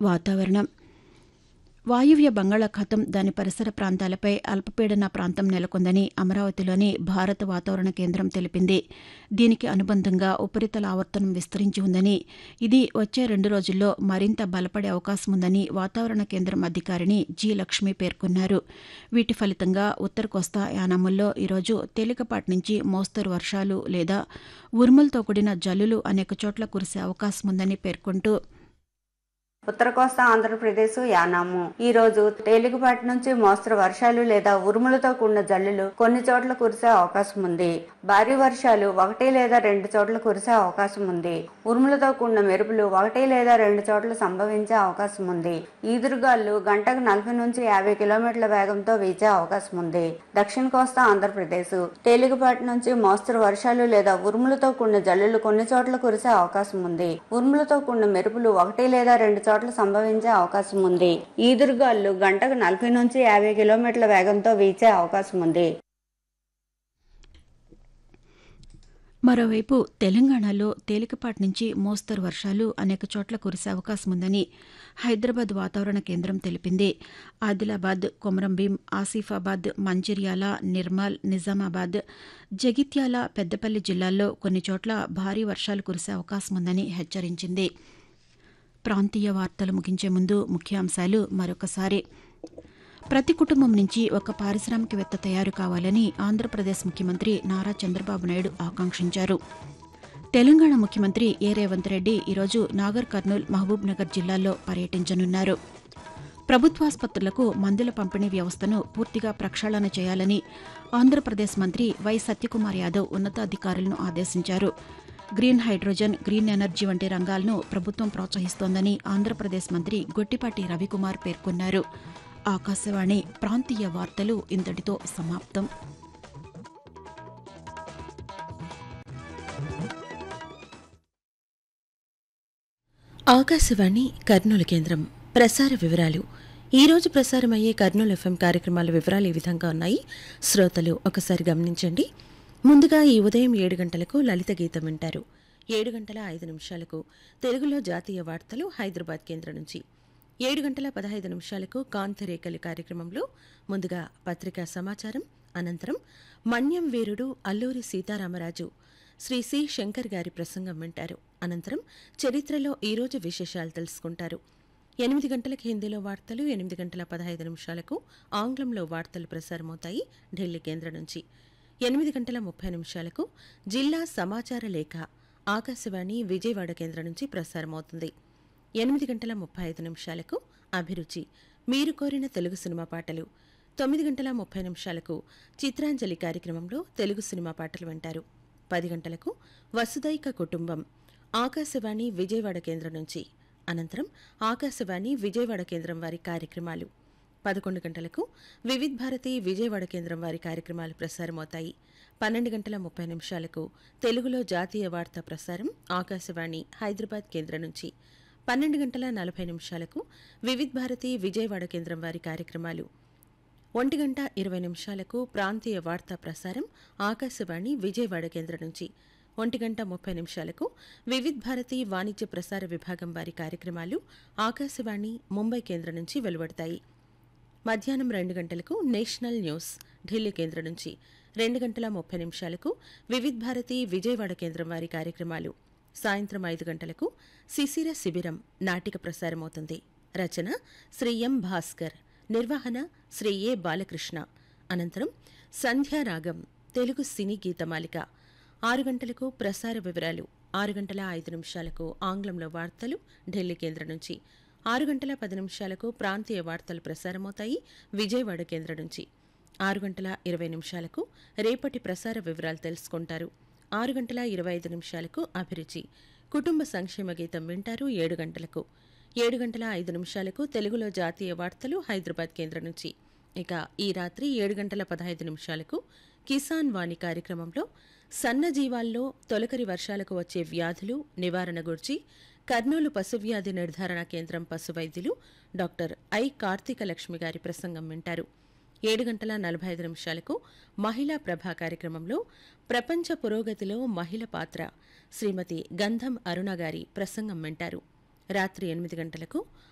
వాతావరణం వాయువ్య బంగాళాఖాతం దాని పరిసర ప్రాంతాలపై అల్పపీడన ప్రాంతం నెలకొందని అమరావతిలోని భారత వాతావరణ కేంద్రం తెలిపింది దీనికి అనుబంధంగా ఉపరితల ఆవర్తనం విస్తరించి ఉందని ఇది వచ్చే రెండు రోజుల్లో మరింత బలపడే అవకాశం ఉందని వాతావరణ కేంద్రం అధికారిని జి లక్ష్మి పేర్కొన్నారు వీటి ఫలితంగా ఉత్తర కోస్తా యానాముల్లో ఈరోజు తేలికపాటి నుంచి మోస్తరు వర్షాలు లేదా ఉరుములతో కూడిన జల్లులు అనేక చోట్ల కురిసే అవకాశం ఉందని పేర్కొంటూ ఉత్తర కోస్తా ఆంధ్రప్రదేశ్ యానాము ఈ రోజు తేలికపాటి నుంచి మోస్తరు వర్షాలు లేదా ఉరుములతో కూడిన జల్లులు కొన్ని చోట్ల కురిసే అవకాశం ఉంది భారీ వర్షాలు ఒకటి లేదా రెండు చోట్ల కురిసే అవకాశం ఉంది ఉరుములతో కూడిన మెరుపులు ఒకటి లేదా రెండు చోట్ల సంభవించే అవకాశం ఉంది ఈదురుగాలు గంటకు నలభై నుంచి యాభై కిలోమీటర్ల వేగంతో వీచే అవకాశం ఉంది దక్షిణ కోస్తా ఆంధ్రప్రదేశ్ తేలికపాటి నుంచి మోస్తరు వర్షాలు లేదా ఉరుములతో కూడిన జల్లులు కొన్ని చోట్ల కురిసే అవకాశం ఉంది ఉరుములతో కూడిన మెరుపులు ఒకటి లేదా రెండు చోట్ల సంభవించే అవకాశం ఉంది ఈదురుగాలు గంటకు నలభై నుంచి యాభై కిలోమీటర్ల వేగంతో వీచే అవకాశం ఉంది మరోవైపు తెలంగాణలో తేలికపాటి నుంచి మోస్తరు వర్షాలు అనేక చోట్ల కురిసే అవకాశం ఉందని హైదరాబాద్ వాతావరణ కేంద్రం తెలిపింది ఆదిలాబాద్ కొమరంభీం ఆసిఫాబాద్ మంచిర్యాల నిర్మల్ నిజామాబాద్ జగిత్యాల పెద్దపల్లి జిల్లాల్లో కొన్ని చోట్ల భారీ వర్షాలు కురిసే అవకాశం ఉందని హెచ్చరించింది ప్రాంతీయ వార్తలు ముగించే ముందు ముఖ్యాంశాలు మరొకసారి ప్రతి కుటుంబం నుంచి ఒక పారిశ్రామికవేత్త తయారు కావాలని ఆంధ్రప్రదేశ్ ముఖ్యమంత్రి నారా చంద్రబాబు నాయుడు ఆకాంక్షించారు తెలంగాణ ముఖ్యమంత్రి ఏ రేవంత్ రెడ్డి ఈరోజు నాగర్ కర్నూల్ మహబూబ్ నగర్ జిల్లాల్లో పర్యటించనున్నారు ప్రభుత్వాసుపత్రులకు మందుల పంపిణీ వ్యవస్థను పూర్తిగా ప్రక్షాళన చేయాలని ఆంధ్రప్రదేశ్ మంత్రి వై సత్యకుమార్ యాదవ్ ఉన్నతాధికారులను ఆదేశించారు గ్రీన్ హైడ్రోజన్ గ్రీన్ ఎనర్జీ వంటి రంగాలను ప్రభుత్వం ప్రోత్సహిస్తోందని ఆంధ్రప్రదేశ్ మంత్రి గొట్టిపాటి రవికుమార్ పేర్కొన్నారు ఆకాశవాణి ప్రాంతీయ వార్తలు ఇంతటితో సమాప్తం ఆకాశవాణి కర్నూలు కేంద్రం ప్రసార వివరాలు ఈ రోజు ప్రసారమయ్యే కర్నూలు ఎఫ్ఎం కార్యక్రమాల వివరాలు ఈ విధంగా ఉన్నాయి శ్రోతలు ఒకసారి గమనించండి ముందుగా ఈ ఉదయం ఏడు గంటలకు లలిత గీతం వింటారు ఏడు గంటల ఐదు నిమిషాలకు తెలుగులో జాతీయ వార్తలు హైదరాబాద్ కేంద్రం నుంచి ఏడు గంటల పదహైదు నిమిషాలకు కాంతిరేఖలు కార్యక్రమంలో ముందుగా పత్రికా సమాచారం అనంతరం మన్యం వీరుడు అల్లూరి సీతారామరాజు శ్రీ సి శంకర్ గారి ప్రసంగం వింటారు అనంతరం చరిత్రలో ఈరోజు విశేషాలు తెలుసుకుంటారు ఎనిమిది గంటలకు హిందీలో వార్తలు ఎనిమిది గంటల పదహైదు నిమిషాలకు ఆంగ్లంలో వార్తలు ప్రసారమవుతాయి ఢిల్లీ కేంద్రం నుంచి ఎనిమిది గంటల ముప్పై నిమిషాలకు జిల్లా సమాచార లేఖ ఆకాశవాణి విజయవాడ కేంద్రం నుంచి ప్రసారమవుతుంది ఎనిమిది గంటల ముప్పై ఐదు నిమిషాలకు అభిరుచి మీరు కోరిన తెలుగు సినిమా పాటలు తొమ్మిది గంటల ముప్పై నిమిషాలకు చిత్రాంజలి కార్యక్రమంలో తెలుగు సినిమా పాటలు వింటారు పది గంటలకు వసుదైక కుటుంబం ఆకాశవాణి విజయవాడ కేంద్రం నుంచి అనంతరం ఆకాశవాణి విజయవాడ కేంద్రం వారి కార్యక్రమాలు పదకొండు గంటలకు వివిధ్ భారతి విజయవాడ కేంద్రం వారి కార్యక్రమాలు ప్రసారమవుతాయి పన్నెండు గంటల ముప్పై నిమిషాలకు తెలుగులో జాతీయ వార్తా ప్రసారం ఆకాశవాణి హైదరాబాద్ కేంద్రం నుంచి పన్నెండు గంటల నలభై నిమిషాలకు వివిధ్ భారతి విజయవాడ కేంద్రం వారి కార్యక్రమాలు ఒంటి గంట ఇరవై నిమిషాలకు ప్రాంతీయ వార్తా ప్రసారం ఆకాశవాణి విజయవాడ కేంద్రం నుంచి ఒంటి గంట ముప్పై నిమిషాలకు వివిధ్ భారతి వాణిజ్య ప్రసార విభాగం వారి కార్యక్రమాలు ఆకాశవాణి ముంబై కేంద్రం నుంచి వెలువడతాయి మధ్యాహ్నం రెండు గంటలకు నేషనల్ న్యూస్ ఢిల్లీ కేంద్రం నుంచి రెండు గంటల ముప్పై నిమిషాలకు వివిధ్ భారతి విజయవాడ కేంద్రం వారి కార్యక్రమాలు సాయంత్రం ఐదు గంటలకు శిశిర శిబిరం నాటిక ప్రసారమవుతుంది రచన శ్రీ ఎం భాస్కర్ నిర్వహణ శ్రీ ఏ బాలకృష్ణ అనంతరం సంధ్యారాగం తెలుగు సినీ గీతమాలిక ఆరు గంటలకు ప్రసార వివరాలు ఆరు గంటల ఐదు నిమిషాలకు ఆంగ్లంలో వార్తలు ఢిల్లీ కేంద్రం నుంచి ఆరు గంటల పది నిమిషాలకు ప్రాంతీయ వార్తలు ప్రసారమవుతాయి విజయవాడ కేంద్రం నుంచి ఆరు గంటల ఇరవై నిమిషాలకు రేపటి ప్రసార వివరాలు తెలుసుకుంటారు ఆరు గంటల ఇరవై ఐదు నిమిషాలకు అభిరుచి కుటుంబ సంక్షేమ గీతం వింటారు ఏడు గంటలకు ఏడు గంటల ఐదు నిమిషాలకు తెలుగులో జాతీయ వార్తలు హైదరాబాద్ కేంద్రం నుంచి ఇక ఈ రాత్రి ఏడు గంటల పదహైదు నిమిషాలకు కిసాన్ వాణి కార్యక్రమంలో సన్నజీవాల్లో తొలకరి వర్షాలకు వచ్చే వ్యాధులు నివారణ గురించి కర్నూలు పశువ్యాధి నిర్ధారణ కేంద్రం పశు వైద్యులు డాక్టర్ ఐ కార్తీక లక్ష్మి గారి ప్రసంగం వింటారు ఏడు గంటల నలభై ఐదు నిమిషాలకు మహిళా ప్రభా కార్యక్రమంలో ప్రపంచ పురోగతిలో మహిళ పాత్ర శ్రీమతి గంధం అరుణ గారి ప్రసంగం వింటారు రాత్రి ఎనిమిది గంటలకు